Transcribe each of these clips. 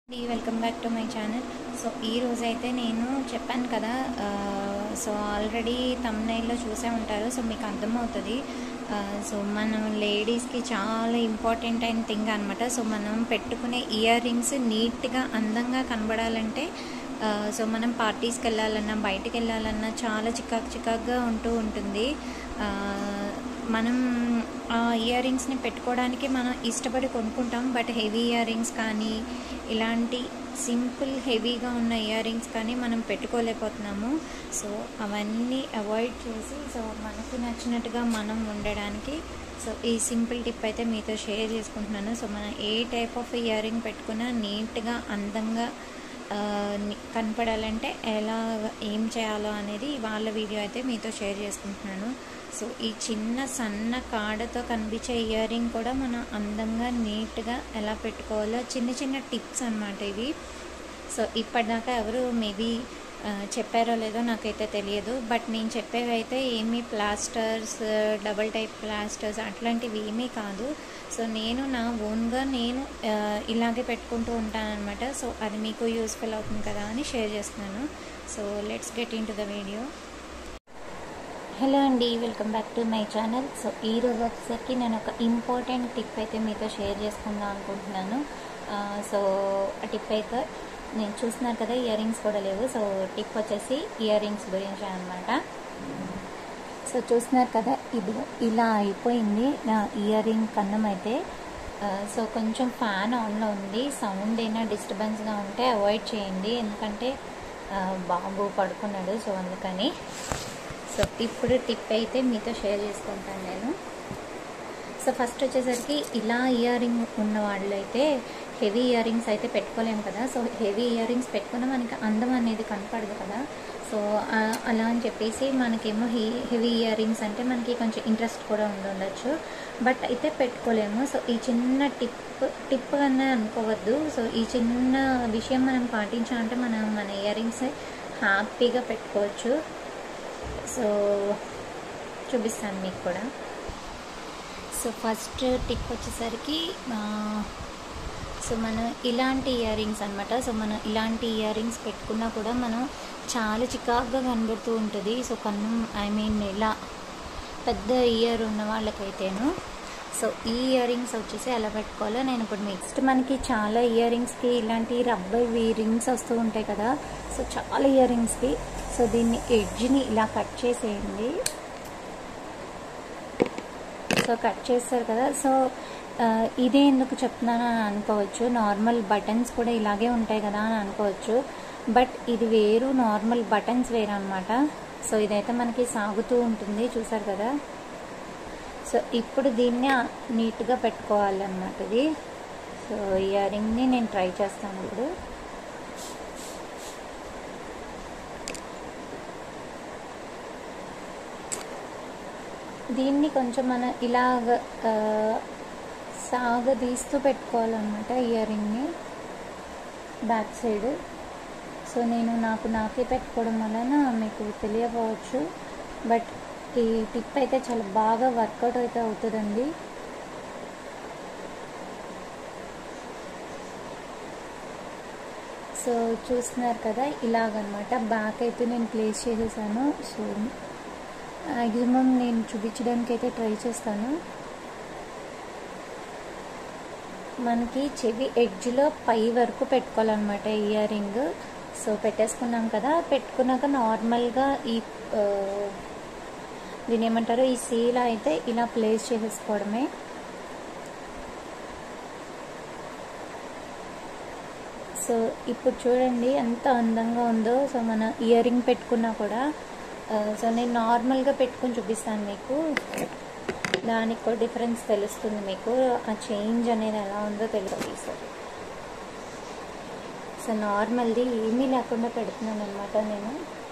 అండి welcome back to my channel so ఈ రోజు అయితే నేను చెప్పాను కదా ఆ, సో ఆల్రెడీ తమ్నైల్లో చూసే ఉంటారు సో మీకు అర్థమవుతుంది ఆ, సో మనం లేడీస్కి చాలా ఇంపార్టెంట్ అయిన థింగ్ అనమాట సో మనం పెట్టుకునే ఇయర్ రింగ్స్ నీట్గా అందంగా కనబడాలంటే ఆ, సో మనం పార్టీస్కి వెళ్ళాలన్నా బయటికి వెళ్ళాలన్నా చాలా చికాకు చికాకుగా ఉంటూ ఉంటుంది ఆ, మనం ఆ ఇయర్ రింగ్స్ని పెట్టుకోవడానికి మనం ఇష్టపడి కొనుక్కుంటాం బట్ హెవీ ఇయర్ రింగ్స్ కానీ ఇలాంటి సింపుల్ హెవీగా ఉన్న ఇయర్ రింగ్స్ కానీ మనం పెట్టుకోలేకపోతున్నాము సో అవన్నీ అవాయిడ్ చేసి సో మనకు నచ్చినట్టుగా మనం ఉండడానికి సో ఈ సింపుల్ టిప్ అయితే మీతో షేర్ చేసుకుంటున్నాను సో మనం ఏ టైప్ ఆఫ్ ఇయర్ రింగ్ పెట్టుకున్నా నీట్గా అందంగా ఆ, ని- కనపడాలంటే ఎలా ఏం చేయాలో అనేది వాళ్ళ వీడియో అయితే మీతో షేర్ చేసుకుంటున్నాను సో ఈ చిన్న సన్న కాడతో కనిపించే ఇయర్ రింగ్ కూడా మనం అందంగా నీట్గా ఎలా పెట్టుకోవాలో చిన్న చిన్న టిప్స్ అన్నమాట ఇవి సో ఇప్పటిదాకా ఎవరు మేబీ చెప్పారో లేదో నాకైతే తెలియదు బట్ నేను చెప్పేవి అయితే ఏమీ ప్లాస్టర్స్ డబల్ టైప్ ప్లాస్టర్స్ అట్లాంటివి ఏమీ కాదు సో నేను నా ఓన్గా నేను ఆ, ఇలాగే పెట్టుకుంటూ ఉంటానన్నమాట సో అది మీకు యూస్ఫుల్ అవుతుంది కదా అని షేర్ చేస్తున్నాను so let's get into the video hello అండి welcome back to my channel so ఈ రోజు వచ్చేసరికి నేను ఒక ఇంపార్టెంట్ టిప్ అయితే మీతో షేర్ చేసుకుందాం అనుకుంటున్నాను ఆ, సో ఆ టిప్ అయితే నేను చూస్తున్నారు కదా ఇయర్ రింగ్స్ కూడా లేవు సో టిప్ వచ్చేసి ఇయర్ రింగ్స్ గురించి అనమాట సో చూస్తున్నారు కదా ఇది ఇలా అయిపోయింది నా ఇయర్ రింగ్ కన్నం అయితే ఆ, సో కొంచెం ఫ్యాన్ ఆన్లో ఉంది సౌండ్ అయినా డిస్టర్బెన్స్గా ఉంటే అవాయిడ్ చేయండి ఎందుకంటే ఆ, బాబు పడుకున్నాడు సో అందుకని సో ఇప్పుడు టిప్ అయితే మీతో షేర్ చేసుకుంటాను నేను సో ఫస్ట్ వచ్చేసరికి ఇలా ఇయర్ రింగ్ ఉన్న వాళ్ళు అయితే హెవీ ఇయర్ రింగ్స్ అయితే పెట్టుకోలేము కదా సో హెవీ ఇయర్ రింగ్స్ పెట్టుకున్న మనకి అందం అనేది కనపడదు కదా సో ఆ, అలా అని చెప్పేసి మనకేమో హె హెవీ ఇయర్ రింగ్స్ అంటే మనకి కొంచెం ఇంట్రెస్ట్ కూడా ఉండుండొచ్చు బట్ అయితే పెట్టుకోలేము సో ఈ చిన్న టిప్ టిప్ అనే అనుకోవద్దు సో ఈ చిన్న విషయం మనం పాటించామంటే మనం మన ఇయర్ రింగ్స్ హ్యాపీగా పెట్టుకోవచ్చు సో చూపిస్తాను మీకు కూడా సో ఫస్ట్ టిప్ వచ్చేసరికి ఆ, సో మనం ఇలాంటి ఇయర్ రింగ్స్ అనమాట సో మనం ఇలాంటి ఇయర్ రింగ్స్ పెట్టుకున్నా కూడా మనం చాలా చికాకుగా కనబడుతూ ఉంటుంది సో కన్ను ఐ మీన్ ఇలా పెద్ద ఇయర్ ఉన్న వాళ్ళకైతేను సో ఈ ఇయర్ రింగ్స్ వచ్చేసి ఎలా పెట్టుకోవాలో నేను ఇప్పుడు నెక్స్ట్ మనకి చాలా ఇయర్ రింగ్స్కి ఇలాంటి రబ్బర్ రింగ్స్ వస్తూ ఉంటాయి కదా సో చాలా ఇయర్ రింగ్స్కి సో దీన్ని ఎడ్జ్ని ఇలా కట్ చేసేయండి సో కట్ చేస్తారు కదా సో ఆ, ఇదే ఎందుకు చెప్తున్నాను అని అనుకోవచ్చు నార్మల్ బటన్స్ కూడా ఇలాగే ఉంటాయి కదా అని అనుకోవచ్చు బట్ ఇది వేరు నార్మల్ బటన్స్ వేరు అనమాట సో ఇదైతే మనకి సాగుతూ ఉంటుంది చూసారు కదా సో ఇప్పుడు దీన్ని నీట్గా పెట్టుకోవాలన్నమాట ఇది సో ఇయర్ రింగ్ని నేను ట్రై చేస్తాను ఇప్పుడు దీన్ని కొంచెం మనం ఇలాగ ఆ, సాగదీస్తూ పెట్టుకోవాలన్నమాట ఇయర్ రింగ్ని బ్యాక్ సైడ్ సో నేను నాకు నాకే పెట్టుకోవడం వలన మీకు తెలియకపోవచ్చు బట్ ఈ టిప్ అయితే చాలా బాగా వర్కౌట్ అయితే అవుతుందండి సో చూస్తున్నారు కదా ఇలాగనమాట బ్యాక్ అయితే నేను ప్లేస్ చేసేసాను సో మ్యాక్సిమం నేను చూపించడానికి అయితే ట్రై చేస్తాను మనకి చెవి ఎడ్జ్లో పై వరకు పెట్టుకోవాలన్నమాట ఇయర్ రింగ్ సో పెట్టేసుకున్నాం కదా పెట్టుకున్నాక నార్మల్గా ఈ ఆ, దీని ఏమంటారు ఈ సీల్ అయితే ఇలా ప్లేస్ చేసేసుకోవడమే సో ఇప్పుడు చూడండి ఎంత అందంగా ఉందో సో మన ఇయర్ రింగ్ పెట్టుకున్నా కూడా ఆ, సో నేను నార్మల్గా పెట్టుకొని చూపిస్తాను మీకు దానికి కూడా డిఫరెన్స్ తెలుస్తుంది మీకు ఆ చేంజ్ అనేది ఎలా ఉందో తెలుస్తుంది సార్ సో నార్మల్ది ఏమీ లేకుండా పెడుతున్నాను అనమాట నేను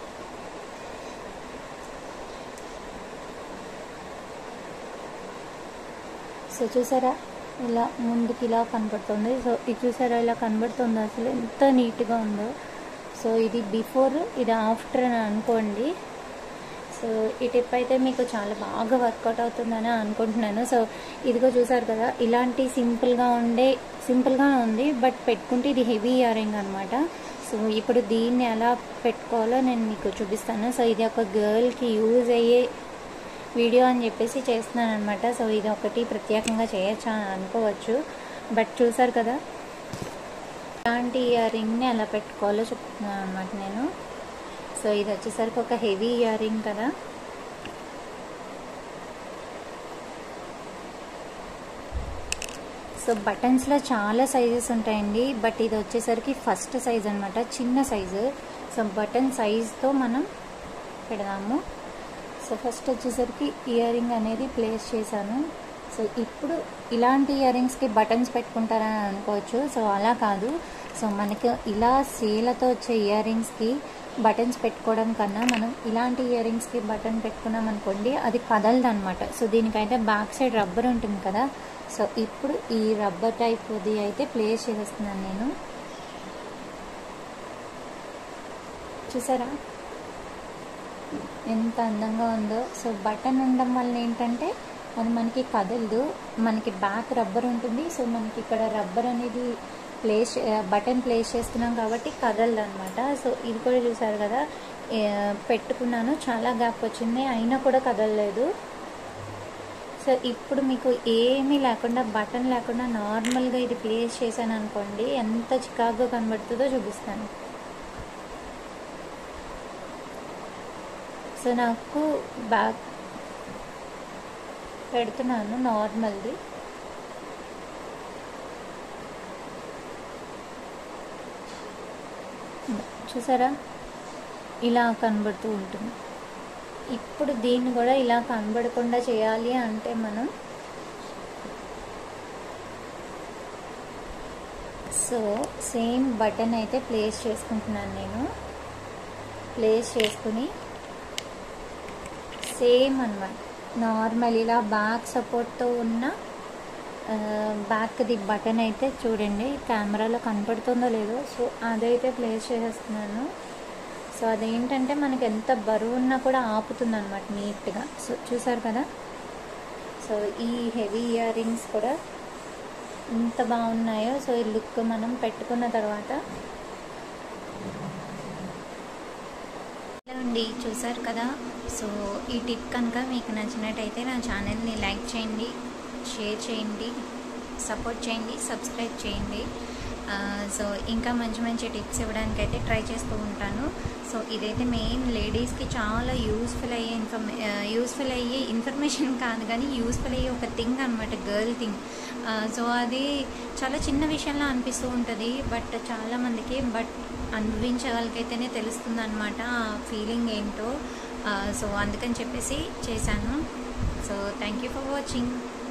సో చూసారా ఇలా ముందుకి ఇలా కనబడుతుంది సో ఇది చూసారా ఇలా కనబడుతుంది అసలు ఎంత నీట్గా ఉందో సో ఇది బిఫోర్ ఇది ఆఫ్టర్ అని అనుకోండి సో ఈ టిప్ అయితే మీకు చాలా బాగా వర్కౌట్ అవుతుందని అనుకుంటున్నాను సో ఇదిగో చూసారు కదా ఇలాంటి సింపుల్గా ఉండే సింపుల్గా ఉంది బట్ పెట్టుకుంటే ఇది హెవీ ఇయర్ రింగ్ అనమాట సో ఇప్పుడు దీన్ని ఎలా పెట్టుకోవాలో నేను మీకు చూపిస్తాను సో ఇది ఒక గర్ల్కి యూజ్ అయ్యే వీడియో అని చెప్పేసి చేస్తున్నాను అనమాట సో ఇది ఒకటి ప్రత్యేకంగా చేయొచ్చు అని అనుకోవచ్చు బట్ చూసారు కదా ఇలాంటి ఇయర్ రింగ్ని ఎలా పెట్టుకోవాలో చెప్తున్నాను అనమాట నేను సో ఇది వచ్చేసరికి ఒక హెవీ ఇయర్ రింగ్ కదా సో బటన్స్లో చాలా సైజెస్ ఉంటాయండి బట్ ఇది వచ్చేసరికి ఫస్ట్ సైజ్ అనమాట చిన్న సైజు సో బటన్ సైజ్తో మనం పెడదాము సో ఫస్ట్ వచ్చేసరికి ఇయర్ రింగ్ అనేది ప్లేస్ చేశాను సో ఇప్పుడు ఇలాంటి ఇయర్ రింగ్స్కి బటన్స్ పెట్టుకుంటారని అనుకోవచ్చు సో అలా కాదు సో మనకి ఇలా సీలతో వచ్చే ఇయర్ రింగ్స్కి బటన్స్ పెట్టుకోవడం కన్నా మనం ఇలాంటి ఇయర్ రింగ్స్కి బటన్ పెట్టుకున్నాం అనుకోండి అది కదలదు అనమాట సో దీనికైతే బ్యాక్ సైడ్ రబ్బర్ ఉంటుంది కదా సో ఇప్పుడు ఈ రబ్బర్ టైప్ది అయితే ప్లేస్ చేసేస్తున్నాను నేను చూసారా ఎంత అందంగా ఉందో సో బటన్ ఉండడం వల్ల ఏంటంటే అది మనకి కదలదు మనకి బ్యాక్ రబ్బర్ ఉంటుంది సో మనకి ఇక్కడ రబ్బర్ అనేది ప్లేస్ బటన్ ప్లేస్ చేస్తున్నాం కాబట్టి కదలదు అనమాట సో ఇది కూడా చూసారు కదా పెట్టుకున్నాను చాలా గ్యాప్ వచ్చింది అయినా కూడా కదలలేదు సో ఇప్పుడు మీకు ఏమీ లేకుండా బటన్ లేకుండా నార్మల్గా ఇది ప్లేస్ చేశాను అనుకోండి ఎంత చికాగ్గా కనబడుతుందో చూపిస్తాను సో నాకు బ్యాక్ పెడుతున్నాను నార్మల్ది చూసారా ఇలా కనబడుతూ ఉంటుంది ఇప్పుడు దీన్ని కూడా ఇలా కనబడకుండా చేయాలి అంటే మనం సో సేమ్ బటన్ అయితే ప్లేస్ చేసుకుంటున్నాను నేను ప్లేస్ చేసుకుని సేమ్ అనమాట నార్మల్ ఇలా బ్యాక్ సపోర్ట్తో ఉన్న బ్యాక్ది బటన్ అయితే చూడండి కెమెరాలో కనపడుతుందో లేదో సో అదైతే ప్లేస్ చేసేస్తున్నాను సో అదేంటంటే మనకి ఎంత బరువు ఉన్నా కూడా ఆపుతుంది అనమాట నీట్గా సో చూసారు కదా సో ఈ హెవీ ఇయర్ రింగ్స్ కూడా ఎంత బాగున్నాయో సో ఈ లుక్ మనం పెట్టుకున్న తర్వాత హలో అండి చూసారు కదా సో ఈ టిప్ కనుక మీకు నచ్చినట్టయితే నా ఛానల్ని లైక్ చేయండి షేర్ చేయండి సపోర్ట్ చేయండి సబ్స్క్రైబ్ చేయండి సో ఇంకా మంచి మంచి టిప్స్ ఇవ్వడానికి అయితే ట్రై చేస్తూ ఉంటాను సో ఇదైతే మెయిన్ లేడీస్కి చాలా యూస్ఫుల్ అయ్యే ఇన్ఫర్మే యూస్ఫుల్ అయ్యే ఇన్ఫర్మేషన్ కాదు కానీ యూస్ఫుల్ అయ్యే ఒక థింగ్ అనమాట గర్ల్ థింగ్ సో అది చాలా చిన్న విషయంలో అనిపిస్తూ ఉంటుంది బట్ చాలామందికి బట్ అనుభవించే వాళ్ళకైతేనే తెలుస్తుంది అనమాట ఆ ఫీలింగ్ ఏంటో సో అందుకని చెప్పేసి చేశాను so thank you for watching